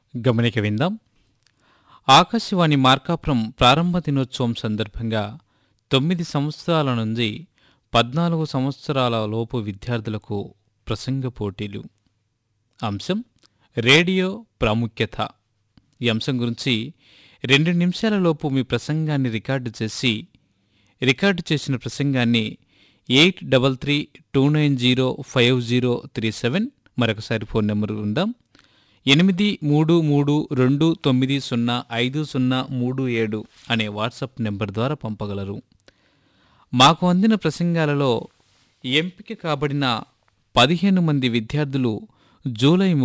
గమనిక విందాం ఆకాశవాణి మార్కాపురం ప్రారంభ దినోత్సవం సందర్భంగా తొమ్మిది సంవత్సరాల నుంచి పద్నాలుగు సంవత్సరాల లోపు విద్యార్థులకు ప్రసంగ పోటీలు అంశం రేడియో ప్రాముఖ్యత ఈ అంశం గురించి రెండు నిమిషాల లోపు మీ ప్రసంగాన్ని రికార్డు చేసి రికార్డు చేసిన ప్రసంగాన్ని eight double three two nine zero five zero three seven మరొకసారి ఫోన్ నెంబర్ ఉందాం ఎనిమిది మూడు మూడు రెండు తొమ్మిది సున్నా ఐదు సున్నా మూడు ఏడు అనే వాట్సాప్ నెంబర్ ద్వారా పంపగలరు మాకు అందిన ప్రసంగాలలో ఎంపిక కాబడిన పదిహేను మంది విద్యార్థులు జూలై